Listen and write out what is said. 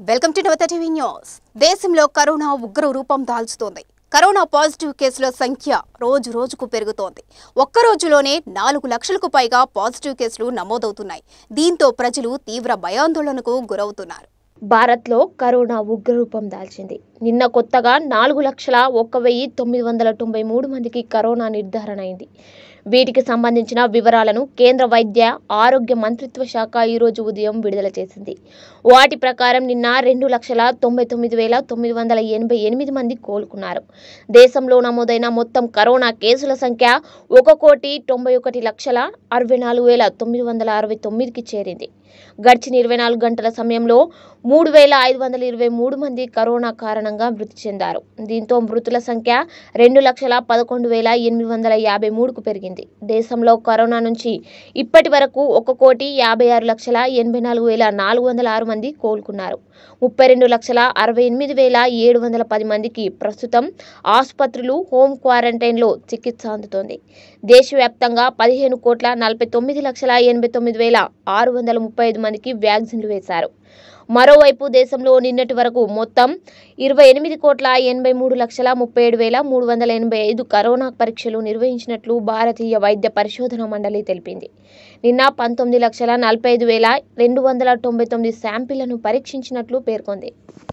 welcome to Navata TV news దేశంలో corona ఉగ్ర రూపం దాల్చుతోంది కరోనా పాజిటివ్ కేసుల సంఖ్య రోజు రోజుకు పెరుగుతోంది ఒక్క రోజులోనే నాలుగు లక్షలకు పైగా పాజిటివ్ కేసులు నమోదవుతున్నాయి దీంతో ప్రజలు తీవ్ర భయాందోళనకు గురవుతున్నారు భారత్లో కరోనా ఉగ్రరూపం దాల్చింది నిన్న కొత్తగా నాలుగు లక్షల ఒక్క వెయ్యి తొమ్మిది వందల తొంభై మూడు మందికి కరోనా నిర్ధారణ అయింది వీటికి సంబంధించిన వివరాలను కేంద్ర వైద్య ఆరోగ్య మంత్రిత్వ శాఖ ఈరోజు ఉదయం విడుదల చేసింది వాటి ప్రకారం నిన్న రెండు లక్షల తొంభై తొమ్మిది వేల తొమ్మిది వందల ఎనభై ఎనిమిది మంది కోలుకున్నారు దేశంలో నమోదైన మొత్తం కరోనా కేసుల సంఖ్య ఒక కోటి తొంభై ఒకటి లక్షల అరవై నాలుగు వేల తొమ్మిది వందల అరవై తొమ్మిదికి చేరింది గడిచిన ఇరవై నాలుగు గంటల సమయంలో మూడు వేల ఐదు వందల ఇరవై మూడు మంది కరోనా కారణంగా మృతి చెందారు దీంతో మృతుల సంఖ్య రెండు లక్షల పదకొండు వేల ఎనిమిది వందల యాభై మూడుకు పెరిగింది దేశంలో కరోనా నుంచి ఇప్పటి వరకు ఒక కోటి యాభై ఆరు లక్షల ఎనభై నాలుగు వేల నాలుగు వందల ఆరు మంది కోలుకున్నారు ముప్పై రెండు లక్షల అరవై ఎనిమిది వేల ఏడు వందల పది మందికి ప్రస్తుతం ఆసుపత్రులు హోమ్ క్వారంటైన్లో చికిత్స అందుతోంది దేశవ్యాప్తంగా పదిహేను కోట్ల నలభై తొమ్మిది లక్షల ఎనభై తొమ్మిది వేల ఆరు వందల ముప్పై ఐదు మందికి వ్యాక్సిన్లు వేశారు మరోవైపు దేశంలో నిన్నటి వరకు మొత్తం ఇరవై ఎనిమిది కోట్ల ఎనభై మూడు లక్షల ముప్పై ఏడు వేల మూడు వందల ఎనభై ఐదు కరోనా పరీక్షలు నిర్వహించినట్లు భారతీయ వైద్య పరిశోధన మండలి తెలిపింది నిన్న పంతొమ్మిది లక్షల నలభై ఐదు వేల రెండు వందల తొంభై తొమ్మిది శాంపిళ్లను పరీక్షించినట్లు పేర్కొంది